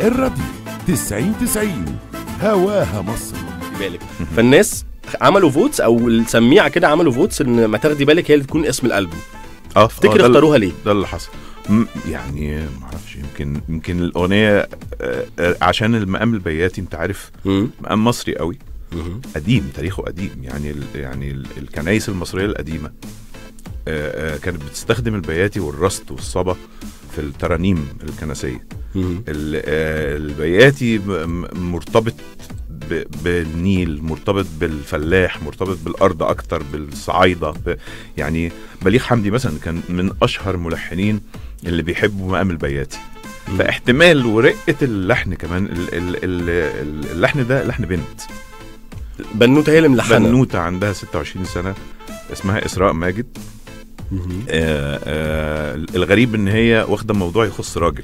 الراديو 90 90 هواها مصر بالك فالناس عملوا فوتس او السميعه كده عملوا فوتس ان ما تاخدي بالك هي اللي تكون اسم الالبوم اه تفتكر آه، ده ال- اختاروها ليه؟ ده اللي حصل م- يعني ما اعرفش يمكن يمكن الاغنيه آه، آه، عشان المقام البياتي انت عارف مم. مقام مصري قوي مم. قديم تاريخه قديم يعني ال يعني ال الكنائس المصريه القديمه آه، آه، كانت بتستخدم البياتي والرست والصبا في الترانيم الكنسيه مم. ال- آه، البياتي م- م- مرتبط ب- بالنيل مرتبط بالفلاح مرتبط بالارض اكتر بالصعايده ب- يعني بليغ حمدي مثلا كان من اشهر الملحنين اللي بيحبوا مقام البياتي مم. فاحتمال ورقه اللحن كمان ال- ال- ال- اللحن ده لحن بنت بنوته هي اللي ملحنه بنوته عندها 26 سنه اسمها اسراء ماجد مم. آه آه الغريب ان هي واخده موضوع يخص راجل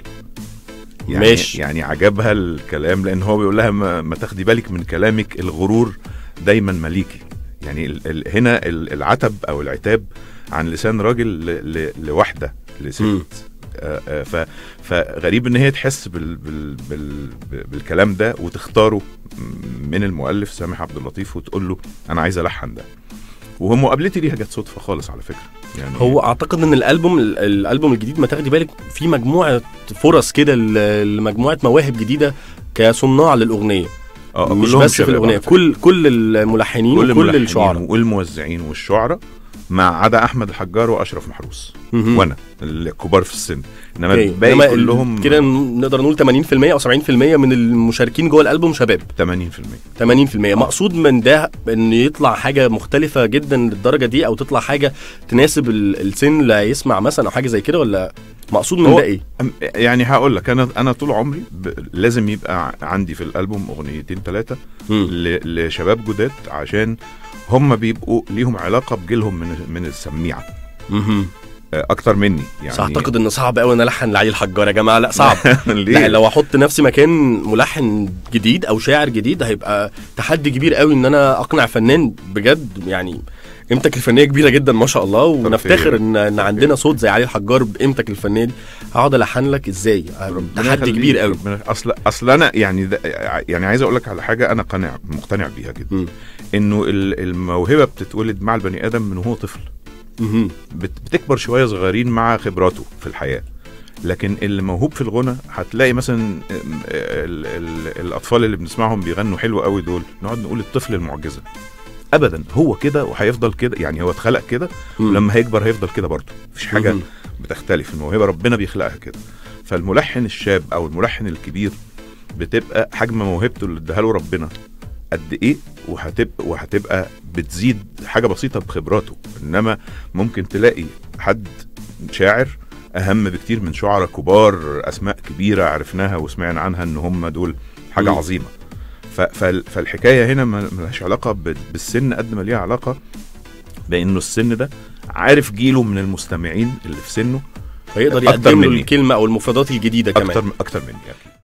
يعني ماشي. يعني عجبها الكلام لان هو بيقول لها ما, ما تاخدي بالك من كلامك الغرور دايما مليكي يعني ال ال هنا ال العتب او العتاب عن لسان راجل ل ل لوحده لست مم. آه آه ف فغريب ان هي تحس بال بال بال بالكلام ده وتختاره من المؤلف سامح عبد اللطيف وتقول له انا عايز الحن ده وهو مقابلتي ليها جت صدفه خالص على فكره يعني هو اعتقد ان الالبوم الالبوم الجديد ما تاخدي بالك في مجموعه فرص كده ل- لمجموعه مواهب جديده كصناع للاغنيه اه مش كلهم بس في شباب الاغنيه على فكرة. كل كل الملحنين كل وكل الملحنين الشعراء والموزعين والشعراء ما عدا احمد الحجار واشرف محروس مهم. وانا الكبار في السن انما أوكي. الباقي إنما ال- كلهم كده نقدر نقول 80% او 70% من المشاركين جوه الالبوم شباب 80% 80% مقصود من ده ان يطلع حاجه مختلفه جدا للدرجه دي او تطلع حاجه تناسب ال- السن اللي هيسمع مثلا او حاجه زي كده ولا مقصود من هو- ده ايه؟ أم- يعني هقول لك انا انا طول عمري ب... لازم يبقى ع- عندي في الالبوم اغنيتين ثلاثه مم. ل... لشباب جداد عشان هم بيبقوا ليهم علاقه بجيلهم من من السميعه مهم. آه، اكتر مني يعني بس اعتقد ان صعب قوي ان الحن لعلي الحجار يا جماعه لا صعب ليه؟ لا لو احط نفسي مكان ملحن جديد او شاعر جديد هيبقى تحدي كبير قوي ان انا اقنع فنان بجد يعني قيمتك الفنيه كبيره جدا ما شاء الله ونفتخر ان ان عندنا صوت زي علي الحجار بقيمتك الفنيه دي هقعد الحن لك ازاي ربنا تحدي يخليك، كبير قوي ربنا اصل اصل انا يعني ده يعني عايز اقول لك على حاجه انا قانع مقتنع بيها جدا مم. انه ال- الموهبه بتتولد مع البني ادم من وهو طفل مهم. بت- بتكبر شويه صغيرين مع خبراته في الحياه لكن اللي موهوب في الغنى هتلاقي مثلا ال ال ال الاطفال اللي بنسمعهم بيغنوا حلو قوي دول نقعد نقول الطفل المعجزه ابدا هو كده وهيفضل كده يعني هو اتخلق كده مم. ولما هيكبر هيفضل كده برضه مفيش حاجه مهم. بتختلف الموهبه ربنا بيخلقها كده فالملحن الشاب او الملحن الكبير بتبقى حجم موهبته اللي اداها له ربنا قد ايه وهتبقى وهتبقى بتزيد حاجه بسيطه بخبراته انما ممكن تلاقي حد شاعر اهم بكتير من شعراء كبار اسماء كبيره عرفناها وسمعنا عنها ان هم دول حاجه مم. عظيمه ف- فال- فالحكايه هنا ما- ملهاش علاقه ب- بالسن قد ما ليها علاقه بانه السن ده عارف جيله من المستمعين اللي في سنه فيقدر أكتر يقدم له مني. الكلمه او المفردات الجديده كمان اكتر اكتر مني اكيد